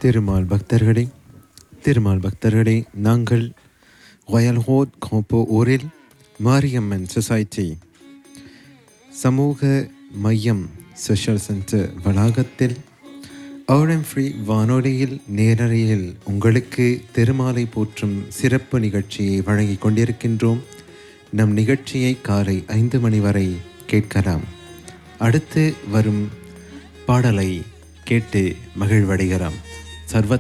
திருமால் பக்தர்களே திருமால் பக்தர்களே நாங்கள் ஒயல்ஹோட் கோப்போ ஊரில் மாரியம்மன் சொசைட்டி சமூக மையம் சோஷியல் சென்டர் வளாகத்தில் ஆடம் ஃப்ரீ வானொலியில் நேரலையில் உங்களுக்கு திருமாலை போற்றும் சிறப்பு நிகழ்ச்சியை வழங்கிக் கொண்டிருக்கின்றோம் நம் நிகழ்ச்சியை காலை ஐந்து மணி வரை கேட்கலாம் அடுத்து வரும் பாடலை கேட்டு மகிழ்வடைகிறோம் சர்வத்